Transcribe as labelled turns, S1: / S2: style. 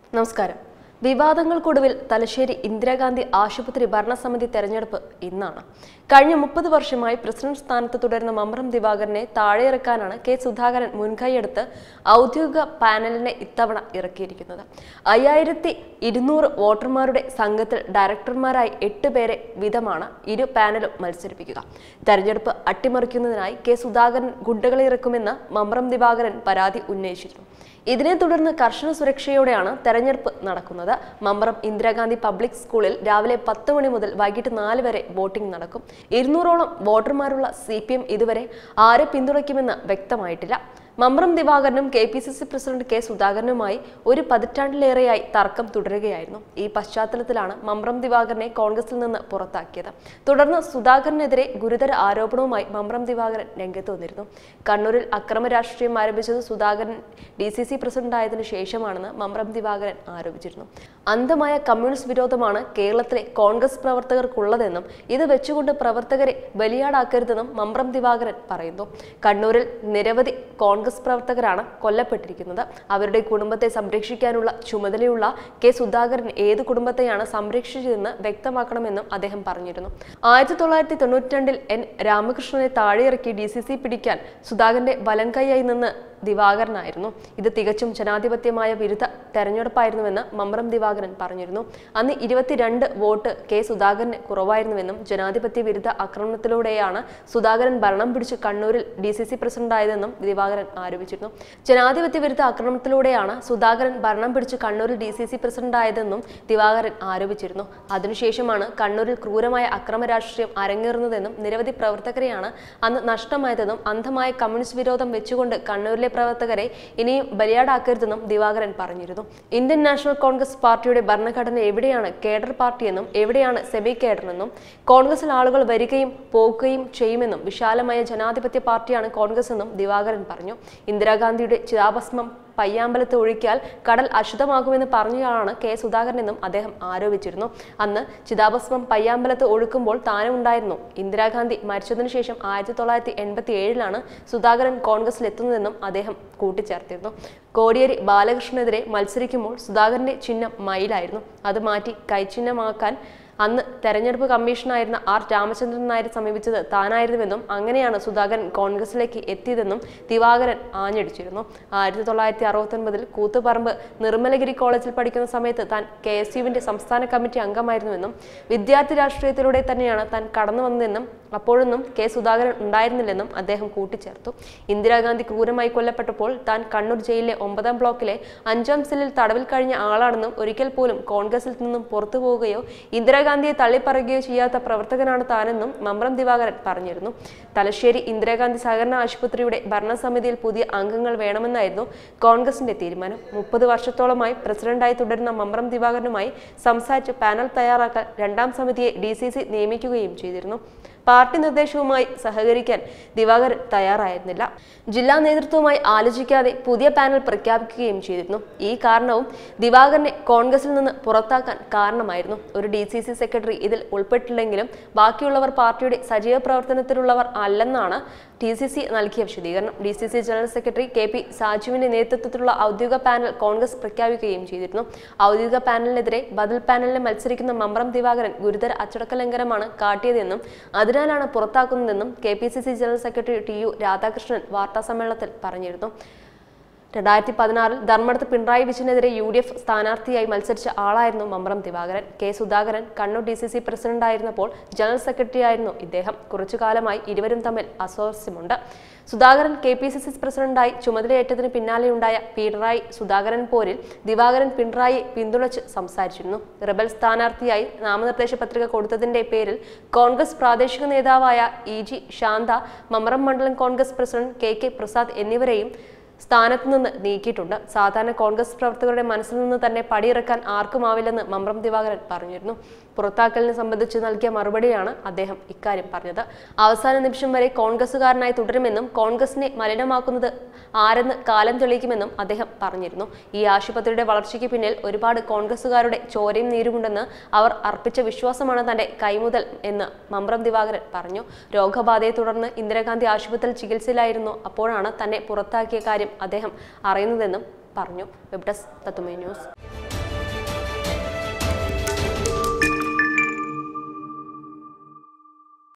S1: നമസ്കാരം വിവാദങ്ങൾക്കൊടുവിൽ തലശ്ശേരി ഇന്ദിരാഗാന്ധി ആശുപത്രി ഭരണസമിതി തെരഞ്ഞെടുപ്പ് ഇന്നാണ് കഴിഞ്ഞ മുപ്പത് വർഷമായി പ്രസിഡന്റ് സ്ഥാനത്ത് തുടരുന്ന മമ്രം ദിവാകരനെ താഴെയിറക്കാനാണ് കെ സുധാകരൻ മുൻകൈയെടുത്ത് ഔദ്യോഗിക പാനലിനെ ഇത്തവണ ഇറക്കിയിരിക്കുന്നത് അയ്യായിരത്തി ഇരുന്നൂറ് വോട്ടർമാരുടെ സംഘത്തിൽ ഡയറക്ടർമാരായി എട്ട് പേരെ വീതമാണ് ഇരു പാനലും മത്സരിപ്പിക്കുക തെരഞ്ഞെടുപ്പ് അട്ടിമറിക്കുന്നതിനായി കെ സുധാകരൻ ഗുണ്ടകളെ ഇറക്കുമെന്ന് മമ്രം ദിവാകരൻ പരാതി ഉന്നയിച്ചിരുന്നു ഇതിനെ തുടർന്ന് കർശന സുരക്ഷയോടെയാണ് തെരഞ്ഞെടുപ്പ് നടക്കുന്നത് മമ്പ്രം ഇന്ദിരാഗാന്ധി പബ്ലിക് സ്കൂളിൽ രാവിലെ പത്ത് മണി മുതൽ വൈകിട്ട് നാല് വരെ വോട്ടിംഗ് നടക്കും ഇരുന്നൂറോളം വോട്ടർമാരുള്ള സി പി എം ഇതുവരെ ആരെ പിന്തുണയ്ക്കുമെന്ന് വ്യക്തമായിട്ടില്ല മമ്പ്രം ദിവാകരനും K P C C president K സുധാകരനുമായി ഒരു പതിറ്റാണ്ടിലേറെയായി തർക്കം തുടരുകയായിരുന്നു ഈ പശ്ചാത്തലത്തിലാണ് മമ്പ്രം ദിവാകരനെ കോൺഗ്രസിൽ നിന്ന് പുറത്താക്കിയത് തുടർന്ന് സുധാകരനെതിരെ ഗുരുതര ആരോപണവുമായി മമ്പ്രം ദിവാകരൻ രംഗത്ത് വന്നിരുന്നു കണ്ണൂരിൽ അക്രമ രാഷ്ട്രീയം ആരംഭിച്ചത് സുധാകരൻ ഡി സി സി പ്രസിഡന്റായതിനു ശേഷമാണെന്ന് മമ്പ്രം ദിവാകരൻ ആരോപിച്ചിരുന്നു അന്ധമായ കമ്മ്യൂണിസ്റ്റ് വിരോധമാണ് കേരളത്തിലെ കോൺഗ്രസ് പ്രവർത്തകർക്കുള്ളതെന്നും ഇത് വെച്ചുകൊണ്ട് പ്രവർത്തകരെ ബലിയാടാക്കരുതെന്നും മമ്പ്രം ദിവാകരൻ പറയുന്നു കണ്ണൂരിൽ നിരവധി കോൺഗ്രസ് പ്രവർത്തകരാണ് കൊല്ലപ്പെട്ടിരിക്കുന്നത് അവരുടെ കുടുംബത്തെ സംരക്ഷിക്കാനുള്ള ചുമതലയുള്ള കെ സുധാകരൻ ഏത് കുടുംബത്തെയാണ് സംരക്ഷിച്ചതെന്ന് വ്യക്തമാക്കണമെന്നും അദ്ദേഹം പറഞ്ഞിരുന്നു ആയിരത്തി തൊള്ളായിരത്തി തൊണ്ണൂറ്റി രണ്ടിൽ എൻ രാമകൃഷ്ണനെ താഴെയിറക്കി ഡി സി സി പിടിക്കാൻ സുധാകരന്റെ വലങ്കൈയായി നിന്ന് ദിവാകരനായിരുന്നു ഇത് തികച്ചും ജനാധിപത്യമായ വിരുദ്ധ തെരഞ്ഞെടുപ്പായിരുന്നുവെന്ന് മമ്പ്രം ദിവാകരൻ പറഞ്ഞിരുന്നു അന്ന് ഇരുപത്തിരണ്ട് വോട്ട് കെ സുധാകരന് കുറവായിരുന്നുവെന്നും ജനാധിപത്യ വിരുദ്ധ ആക്രമണത്തിലൂടെയാണ് സുധാകരൻ ഭരണം പിടിച്ച് കണ്ണൂരിൽ ഡി സി സി പ്രസിഡന്റായതെന്നും ദിവാകരൻ ആരോപിച്ചിരുന്നു ജനാധിപത്യ വിരുദ്ധ ആക്രമണത്തിലൂടെയാണ് സുധാകരൻ ഭരണം പിടിച്ച് കണ്ണൂരിൽ ഡി സി സി പ്രസിഡന്റായതെന്നും ദിവാകരൻ ആരോപിച്ചിരുന്നു അതിനുശേഷമാണ് കണ്ണൂരിൽ ക്രൂരമായ അക്രമ രാഷ്ട്രീയം അരങ്ങേറുന്നതെന്നും നിരവധി പ്രവർത്തകരെയാണ് അന്ന് നഷ്ടമായതെന്നും അന്ധമായ കമ്മ്യൂണിസ്റ്റ് വിരോധം വെച്ചുകൊണ്ട് കണ്ണൂരിലെ പ്രവർത്തകരെ ഇനിയും ബലിയാടാക്കരുതെന്നും ദിവാകരൻ പറഞ്ഞിരുന്നു ഇന്ത്യൻ നാഷണൽ കോൺഗ്രസ് പാർട്ടിയുടെ ഭരണഘടന എവിടെയാണ് കേഡർ പാർട്ടിയെന്നും എവിടെയാണ് സെമി കേഡറെന്നും കോൺഗ്രസിൽ ആളുകൾ വരികയും പോകുകയും ചെയ്യുമെന്നും വിശാലമായ ജനാധിപത്യ പാർട്ടിയാണ് കോൺഗ്രസ് എന്നും ദിവാകരൻ പറഞ്ഞു ഇന്ദിരാഗാന്ധിയുടെ ചിതാഭസ്മം പയ്യാമ്പലത്ത് ഒഴിക്കാൽ കടൽ അശുദ്ധമാകുമെന്ന് പറഞ്ഞയാളാണ് കെ സുധാകരനെന്നും അദ്ദേഹം ആരോപിച്ചിരുന്നു അന്ന് ചിതാഭസ്മം പയ്യാമ്പലത്ത് ഒഴുക്കുമ്പോൾ താനും ഉണ്ടായിരുന്നു ഇന്ദിരാഗാന്ധി മരിച്ചതിനു ശേഷം ആയിരത്തി തൊള്ളായിരത്തി എൺപത്തി ഏഴിലാണ് സുധാകരൻ കോൺഗ്രസിലെത്തുന്നതെന്നും അദ്ദേഹം കൂട്ടിച്ചേർത്തിരുന്നു കോടിയേരി ബാലകൃഷ്ണനെതിരെ മത്സരിക്കുമ്പോൾ സുധാകരന്റെ ചിഹ്നം മയിലായിരുന്നു അത് മാറ്റി കൈചിഹ്നമാക്കാൻ അന്ന് തെരഞ്ഞെടുപ്പ് കമ്മീഷനായിരുന്ന ആർ രാമചന്ദ്രൻ നായർ സമീപിച്ചത് താനായിരുന്നുവെന്നും അങ്ങനെയാണ് സുധാകരൻ കോൺഗ്രസിലേക്ക് എത്തിയതെന്നും ദിവാകരൻ ആഞ്ഞടിച്ചിരുന്നു ആയിരത്തി തൊള്ളായിരത്തി അറുപത്തൊൻപതിൽ കൂത്തുപറമ്പ് നിർമ്മലഗിരി കോളേജിൽ പഠിക്കുന്ന സമയത്ത് താൻ കെ എസ് യുവിന്റെ സംസ്ഥാന കമ്മിറ്റി അംഗമായിരുന്നുവെന്നും വിദ്യാർത്ഥി രാഷ്ട്രീയത്തിലൂടെ തന്നെയാണ് താൻ കടന്നു വന്നതെന്നും അപ്പോഴൊന്നും കെ സുധാകരൻ ഉണ്ടായിരുന്നില്ലെന്നും അദ്ദേഹം കൂട്ടിച്ചേർത്തു ഇന്ദിരാഗാന്ധി ക്രൂരമായി കൊല്ലപ്പെട്ടപ്പോൾ താൻ കണ്ണൂർ ജയിലിലെ ഒമ്പതാം ബ്ലോക്കിലെ അഞ്ചാം സെല്ലിൽ തടവിൽ കഴിഞ്ഞ ആളാണെന്നും ഒരിക്കൽ പോലും കോൺഗ്രസിൽ നിന്നും പുറത്തു പോവുകയോ ഇന്ദിരാഗാന്ധിയെ തള്ളിപ്പറയുകയോ ചെയ്യാത്ത പ്രവർത്തകനാണ് താനെന്നും മമ്പ്രം ദിവാകരൻ പറഞ്ഞിരുന്നു തലശ്ശേരി ഇന്ദിരാഗാന്ധി സഹകരണ ആശുപത്രിയുടെ ഭരണസമിതിയിൽ പുതിയ അംഗങ്ങൾ വേണമെന്നായിരുന്നു കോൺഗ്രസിന്റെ തീരുമാനം മുപ്പത് വർഷത്തോളമായി പ്രസിഡന്റായി തുടരുന്ന മമ്പ്രം ദിവാകരനുമായി സംസാരിച്ച് പാനൽ തയ്യാറാക്കാൻ രണ്ടാം സമിതിയെ ഡി നിയമിക്കുകയും ചെയ്തിരുന്നു പാർട്ടി നിർദ്ദേശവുമായി സഹകരിക്കാൻ ദിവാകരൻ തയ്യാറായിരുന്നില്ല ജില്ലാ നേതൃത്വവുമായി ആലോചിക്കാതെ പുതിയ പാനൽ പ്രഖ്യാപിക്കുകയും ചെയ്തിരുന്നു ഈ കാരണവും ദിവാകരനെ കോൺഗ്രസിൽ നിന്ന് പുറത്താക്കാൻ കാരണമായിരുന്നു ഒരു ഡി സി സി സെക്രട്ടറി ഇതിൽ ഉൾപ്പെട്ടില്ലെങ്കിലും ബാക്കിയുള്ളവർ പാർട്ടിയുടെ സജീവ പ്രവർത്തനത്തിലുള്ളവർ അല്ലെന്നാണ് ടി സി സി നൽകിയ വിശദീകരണം D C C general secretary K P സാജുവിന്റെ നേതൃത്വത്തിലുള്ള ഔദ്യോഗിക പാനൽ കോൺഗ്രസ് പ്രഖ്യാപിക്കുകയും ചെയ്തിരുന്നു ഔദ്യോഗിക പാനലിനെതിരെ ബദൽ പാനലിൽ മത്സരിക്കുന്ന മമ്പ്രം ദിവാകരൻ ഗുരുതര അച്ചടക്ക ലംഘനമാണ് കാട്ടിയതെന്നും അതിനാലാണ് പുറത്താക്കുന്നതെന്നും K P C C general secretary T U Radhakrishnan വാർത്താസമ്മേളനത്തിൽ പറഞ്ഞിരുന്നു രണ്ടായിരത്തി പതിനാറിൽ ധർമ്മടത്ത് പിണറായി വിജയനെതിരെ യു ഡി എഫ് സ്ഥാനാർത്ഥിയായി മത്സരിച്ച ആളായിരുന്നു Mambram Divakaran K Sudhakaran Kannur D C C പ്രസിഡന്റായിരുന്നപ്പോൾ ജനറൽ സെക്രട്ടറി ആയിരുന്നു ഇദ്ദേഹം കുറച്ചു കാലമായി ഇരുവരും തമ്മിൽ അസ്വാരസ്യമുണ്ട് Sudhakaran K P C C പ്രസിഡന്റായി ചുമതലയേറ്റതിന് പിന്നാലെയുണ്ടായ പിണറായി സുധാകരൻ പോരിൽ ദിവാകരൻ പിണറായിയെ പിന്തുണച്ച് സംസാരിച്ചിരുന്നു റിബൽ സ്ഥാനാർത്ഥിയായി നാമനിർദ്ദേശ പത്രിക കൊടുത്തതിന്റെ പേരിൽ കോൺഗ്രസ് പ്രാദേശിക നേതാവായ ഇ ജി ശാന്ത മമ്പ്രം മണ്ഡലം Congress president K K Prasad എന്നിവരെയും സ്ഥാനത്ത് നിന്ന് നീക്കിയിട്ടുണ്ട് സാധാരണ കോൺഗ്രസ് പ്രവർത്തകരുടെ മനസ്സിൽ നിന്ന് തന്നെ പടിയിറക്കാൻ ആർക്കുമാവില്ലെന്ന് മമ്പ്രം ദിവാകരൻ പറഞ്ഞിരുന്നു പുറത്താക്കലിനെ സംബന്ധിച്ച് നൽകിയ മറുപടിയാണ് അദ്ദേഹം ഇക്കാര്യം പറഞ്ഞത് അവസാന നിമിഷം വരെ കോൺഗ്രസുകാരനായി തുടരുമെന്നും കോൺഗ്രസിനെ മലിനമാക്കുന്നത് ആരെന്ന് കാലം തെളിയിക്കുമെന്നും അദ്ദേഹം പറഞ്ഞിരുന്നു ഈ ആശുപത്രിയുടെ വളർച്ചയ്ക്ക് പിന്നിൽ ഒരുപാട് കോൺഗ്രസുകാരുടെ ചോരയും നീരുമുണ്ടെന്ന് അവർ അർപ്പിച്ച വിശ്വാസമാണ് തന്റെ കൈമുതൽ എന്ന് മമ്പ്രം ദിവാകരൻ പറഞ്ഞു രോഗബാധയെ തുടർന്ന് ഇന്ദിരാഗാന്ധി ആശുപത്രിയിൽ ചികിത്സയിലായിരുന്നു അപ്പോഴാണ് തന്നെ പുറത്താക്കിയ കാര്യം അദ്ദേഹം അറിയുന്നതെന്നും പറഞ്ഞു വെബ് ഡെസ്ക് തത്തുമേ ന്യൂസ്